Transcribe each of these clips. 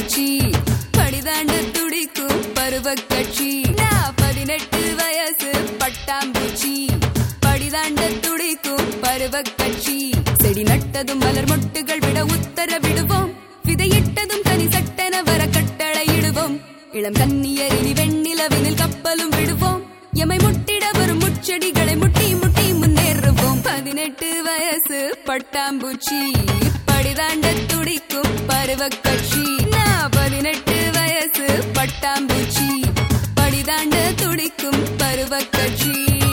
பட்டாம்பூச்சி படிதாண்ட துடிக்கும் பருவ கட்சி நான் பதினெட்டு வயசு பட்டாம்பூச்சி படிதாண்ட துடிக்கும் பருவ கட்சி செடி நட்டதும் மலர் மொட்டுகள் விட உத்தரவிடுவோம் விதையிட்டதும் தனி சட்டென வர கட்டளையிடுவோம் இளம் கன்னியரினி வெண்ணிலவினில் கப்பலும் விடுவோம் எமை முட்டிட வரும் முச்செடிகளை முட்டி முட்டி முன்னேறுவோம் பதினெட்டு வயசு பட்டாம்பூச்சி படிதாண்ட துடிக்கும் பருவ கட்சி நான் பதினெட்டு வயசு பட்டாம்பூச்சி படிதாண்ட துடிக்கும் பருவ கட்சி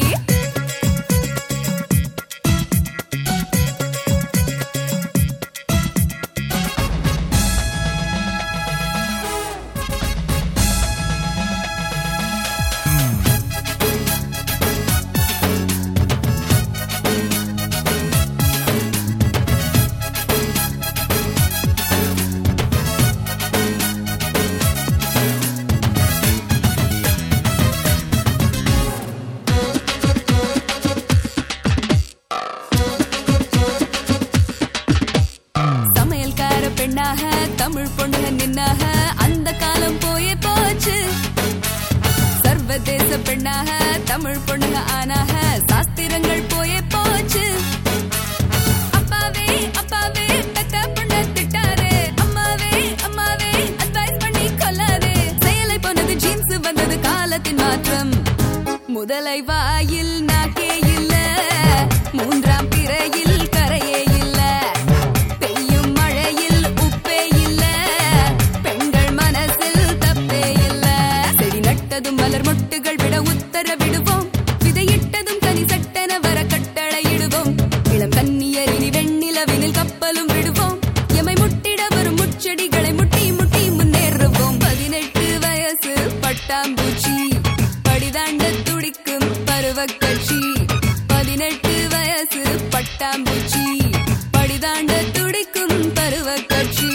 சமையல்கார பெண்ணாக தமிழ் பொண்ணுக நின்னாக அந்த காலம் போயே போச்சு சர்வதேச பெண்ணாக தமிழ் பொண்ணுக ஆனாக சாஸ்திரங்கள் போயே போச்சு அப்பாவே அப்பாவே பெத்த பொண்ண திட்டாரு அம்மாவே அம்மாவே அட்வைஸ் பண்ணி கொல்லாதே செயலை போனது ஜீன்ஸ் வந்தது காலத்தின் மாற்றம் முதலை வாயில் நாக்கே இல்ல மூன்றாம் பிறையில் கரையே இல்ல பெய்யும் மழையில் உப்பே இல்ல பெண்கள் மனசில் தப்பே இல்ல செடி நட்டதும் மலர் மொட்டுகள் விட உத்தரவிடுவோம் விதையிட்டதும் கனி சட்டென வர கட்டளையிடுவோம் இளம் கன்னியரினி வெண்ணிலவினில் கப்பலும் விடுவோம் எமை முட்டிட வரும் முச்செடிகளை முட்டி முட்டி முன்னேறுவோம் பதினெட்டு வயசு பட்டாம்பூச்சி படிதாண்ட துடிக்கும் பருவ கட்சி பதினெட்டு வயசு பட்டாம்பூச்சி படிதாண்ட துடிக்கும் பருவ கட்சி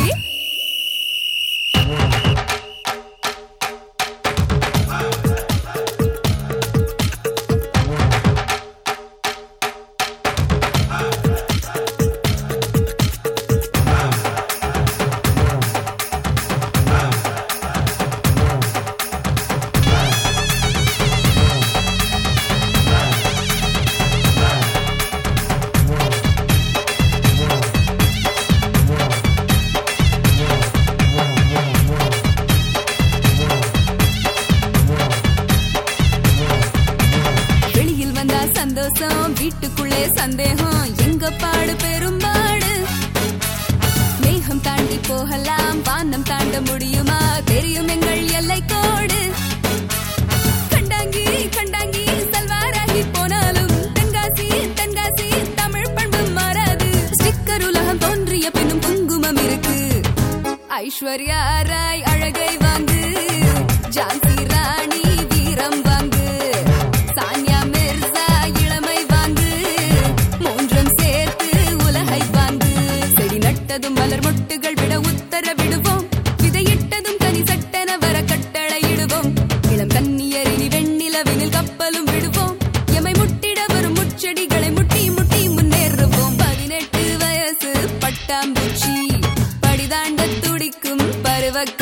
வெளியில் வந்தா சந்தோஷம் வீட்டுக்குள்ளே சந்தேகம் எங்க பாடு பெரும்பாடு மேகம் தாண்டி போகலாம் வானம் தாண்ட முடியுமா தெரியும் எங்கள் எல்லை கோடு கண்டாங்கி கண்டாங்கி சல்வாராகி போனாலும் தென்காசி தென்காசி தமிழ் பண்பு மாறாது ஸ்டிக்கர் உலகம் தோன்றிய பின்னும் குங்குமம் இருக்கு ஐஸ்வர்யா ராய் அழகை வாங்கு ஜான்சி ராணி வீரம் வாங்கு சானியா மிர்சா இளமை வாங்கு மூன்றும் சேர்த்து உலகை வாங்கு செடி நட்டதும் மலர் மொட்டுகள் விட உத்தரவிடுவோம் விதையிட்டதும் கனி சட்டென வர கட்டளையிடுவோம் இளம் கன்னியரினி வெண்ணிலவினில் கப்பலும் விடுவோம் எமை முட்டிட வரும் முச்செடிகளை முட்டி முட்டி முன்னேறுவோம் பதினெட்டு வயசு பட்டாம்பூச்சி படிதாண்ட துடிக்கும் பருவ